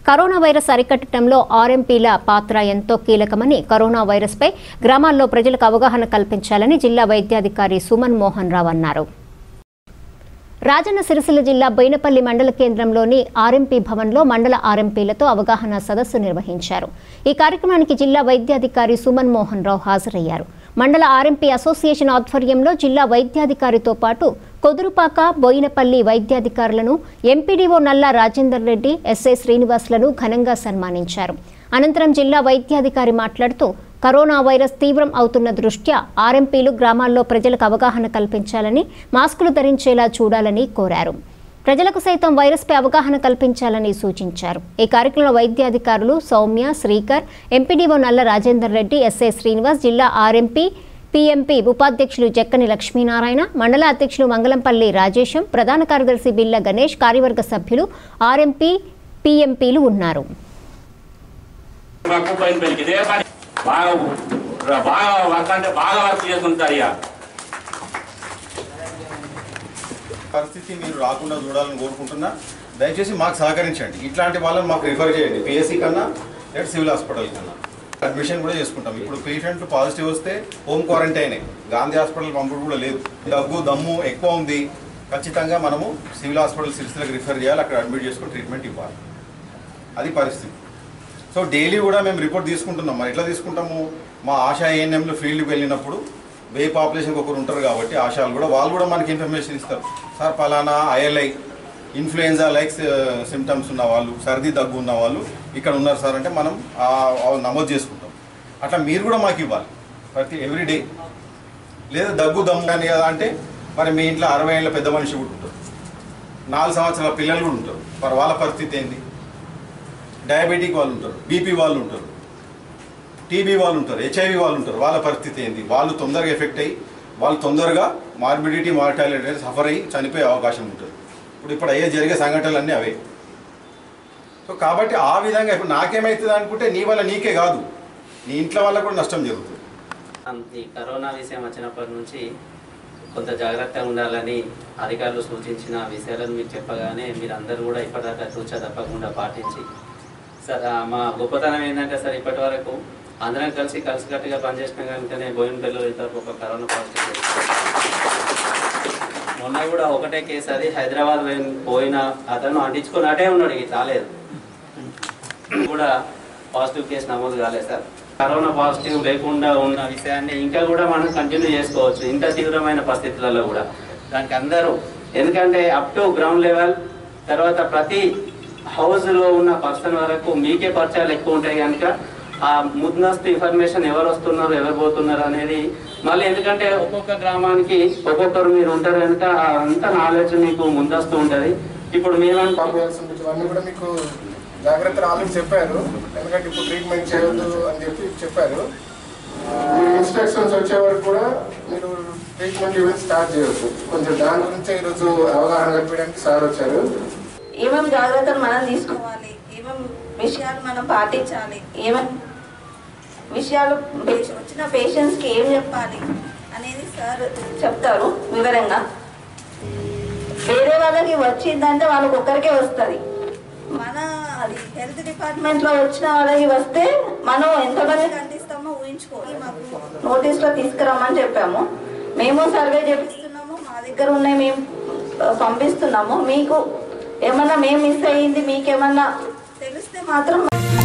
Corona virus అరికట్టడంలో ఆర్ఎంపీల పాత్ర ఎంతో కీలకమని కరోనా వైరస్పై గ్రామాల్లో ప్రజలకు అవగాహన కల్పించాలని జిల్లా వైద్యాధికారి సుమన్ మోహన్ రావు అన్నారు రాజన్న సిరిసిల్ల జిల్లా బోయినపల్లి మండల కేంద్రంలోని ఆర్ఎంపీ భవన్లో మండల ఆర్ఎంపీలతో అవగాహన సదస్సు నిర్వహించారు ఈ కార్యక్రమానికి జిల్లా వైద్యాధికారి సుమన్ మోహన్ రావు హాజరయ్యారు మండల ఆర్ఎంపీ అసోసియేషన్ ఆధ్వర్యంలో జిల్లా వైద్యాధికారితో పాటు కొదురుపాక బోయినపల్లి వైద్యాధికారులను ఎంపీడీఓ నల్లా రాజేందర్ రెడ్డి ఎస్ఐ శ్రీనివాస్లను ఘనంగా సన్మానించారు అనంతరం జిల్లా వైద్యాధికారి మాట్లాడుతూ కరోనా వైరస్ తీవ్రం అవుతున్న దృష్ట్యా ఆర్ఎంపీలు గ్రామాల్లో ప్రజలకు అవగాహన కల్పించాలని మాస్కులు ధరించేలా చూడాలని కోరారు ప్రజలకు సైతం వైరస్పై అవగాహన కల్పించాలని సూచించారు ఈ కార్యక్రమంలో వైద్యాధికారులు సౌమ్య శ్రీకర్ ఎంపీడీఓ నల్ల రాజేందర్ రెడ్డి ఎస్ఐ శ్రీనివాస్ జిల్లా ఆర్ఎంపీ పీఎంపీ ఉపాధ్యక్షులు జక్కని లక్ష్మీనారాయణ మండల అధ్యక్షులు మంగళంపల్లి రాజేశం ప్రధాన కార్యదర్శి బిల్ల గణేష్ కార్యవర్గ సభ్యులు ఆర్ఎంపీ పీఎంపీలు ఉన్నారు మాకు పైన పెరిగి ఇదే పని బాగా బాగా వర్క్ అంటే బాగా వర్క్ చేసుకుంటారు ఇక పరిస్థితి మీరు రాకుండా చూడాలని కోరుకుంటున్నా దయచేసి మాకు సహకరించండి ఇట్లాంటి వాళ్ళని మాకు రిఫర్ చేయండి పిఎస్సి కన్నా లేదా సివిల్ హాస్పిటల్ కన్నా అడ్మిషన్ కూడా చేసుకుంటాం ఇప్పుడు పేషెంట్ పాజిటివ్ వస్తే హోమ్ క్వారంటైన్ గాంధీ హాస్పిటల్ పంపుడు కూడా లేదు దగ్గు దమ్ము ఎక్కువ ఉంది ఖచ్చితంగా మనము సివిల్ హాస్పిటల్ సిరిసిలకు రిఫర్ చేయాలి అక్కడ అడ్మిట్ చేసుకుని ట్రీట్మెంట్ ఇవ్వాలి అది పరిస్థితి సో డైలీ కూడా మేము రిపోర్ట్ తీసుకుంటున్నాం మరి ఎట్లా తీసుకుంటాము మా ఆశా ఏఎన్ఎంలు ఫీల్డ్కి వెళ్ళినప్పుడు వే పాపులేషన్కి ఒకరు ఉంటారు కాబట్టి ఆశాలు కూడా వాళ్ళు కూడా మనకి ఇన్ఫర్మేషన్ ఇస్తారు సార్ పలానా ఐఎల్ఐ ఇన్ఫ్లుయెన్జా లైక్ సిమ్టమ్స్ ఉన్న వాళ్ళు సర్ది దగ్గు ఉన్న వాళ్ళు ఇక్కడ ఉన్నారు సార్ అంటే మనం ఆ- ఆ నమోదు చేసుకుంటాం అట్లా మీరు కూడా మాకు ఇవ్వాలి ప్రతి ఎవ్రీ డే లేదా దగ్గు దమ్ము కానీ కదా అంటే మరి మీ ఇంట్లో అరవై ఏళ్ళ పెద్ద మనిషి కూడా ఉంటారు నాలుగు సంవత్సరాల పిల్లలు కూడా ఉంటారు మరి వాళ్ళ పరిస్థితి ఏంది డయాబెటిక్ వాళ్ళు ఉంటారు బీపీ వాళ్ళు ఉంటారు టీబీ వాళ్ళు ఉంటారు హెచ్ఐవి వాళ్ళు ఉంటారు వాళ్ళ పరిస్థితి ఏంది వాళ్ళు తొందరగా ఎఫెక్ట్ అయ్యి వాళ్ళు తొందరగా మార్బిడిటీ మార్టాలిటీ అనేది సఫర్ అయ్యి చనిపోయే అవకాశం ఉంటుంది ఇప్పుడు ఇప్పుడు అయ్యే జరిగే సంఘటనలు అన్నీ అవే సో కాబట్టి ఆ విధంగా ఇప్పుడు నాకేమవుతుంది అనుకుంటే నీ వల్ల నీకే కాదు నీ ఇంట్లో వల్ల కూడా నష్టం జరుగుతుంది ఈ కరోనా విషయం వచ్చినప్పటి నుంచి కొంత జాగ్రత్తగా ఉండాలని అధికారులు సూచించిన విషయాలను మీకు చెప్పగానే మీరు అందరూ కూడా ఇప్పటిదాకా తూచా తప్పకుండా పాటించి సార్ ఆ, మా గొప్పతనం ఏంటంటే సార్ ఇప్పటి వరకు అందరం కలిసి కలిసికట్టుగా పనిచేసిన కనుకనే బోయిన పిల్లలు ఇద్దరు ఒక కరోనా పాజిటివ్ కేసు. మొన్న కూడా ఒకటే కేసు అది హైదరాబాద్ పోయిన- పోయిన అతను అంటించుకొని అటే ఉన్నాడు ఇది రాలేదు కూడా పాజిటివ్ కేసు నమోదు కాలేదు సార్ కరోనా పాజిటివ్ లేకుండా ఉన్న విషయాన్ని ఇంకా కూడా మనం కంటిన్యూ చేసుకోవచ్చు ఇంత తీవ్రమైన పరిస్థితులలో కూడా దానికి అందరూ ఎందుకంటే అప్ టు గ్రౌండ్ లెవెల్ తర్వాత ప్రతి హౌస్లో ఉన్న పర్సన్ వరకు మీకే పరిచయాలు ఎక్కువ ఉంటాయి కనుక ఆ ముందస్తు ఇన్ఫర్మేషన్ ఎవరు వస్తున్నారు ఎవరు పోతున్నారు అనేది మళ్ళీ ఎందుకంటే ఒక్కొక్క గ్రామానికి ఒక్కొక్కరు మీరు ఉంటారు కనుక ఆ అంత నాలెడ్జ్ మీకు ముందస్తు ఉంటుంది ఇప్పుడు మేమనుకో పంపించాల్సి ఉంటుంది ఇవన్నీ కూడా మీకు జాగ్రత్తలు ఆల్రెడీ చెప్పారు ఎందుకంటే ఇప్పుడు ట్రీట్మెంట్ చేయొద్దు అని చెప్పి చెప్పారు మీ ఇన్స్ట్రక్షన్స్ వచ్చే వరకు కూడా మీరు ట్రీట్మెంట్ ఇవ్వడం స్టార్ట్ చేయొచ్చు కొంచెం దాని గురించి ఈరోజు అవగాహన కల్పించడానికి సార్ వచ్చారు ఏమేమి జాగ్రత్తలు మనం తీసుకోవాలి ఏమేమి విషయాలు మనం పాటించాలి ఏమేమి విషయాలు పేష- వచ్చిన పేషెంట్స్కి ఏం చెప్పాలి అనేది సార్ చెప్తారు వివరంగా వేరే వాళ్ళకి వచ్చిందంటే వాళ్ళకి ఒక్కరికే వస్తుంది మన అది హెల్త్ డిపార్ట్మెంట్లో వచ్చిన వాళ్ళకి వస్తే మనం ఎంతమందికి అందిస్తామో ఊహించుకోవాలి మాకు నోటీస్లో తీసుకురమ్మని చెప్పాము మేము సర్వే చేపిస్తున్నాము మా దగ్గర ఉన్నాయి మేము ఆ, పంపిస్తున్నాము మీకు ఏమన్నా మేము మిస్ అయ్యింది మీకేమన్నా తెలిస్తే మాత్రం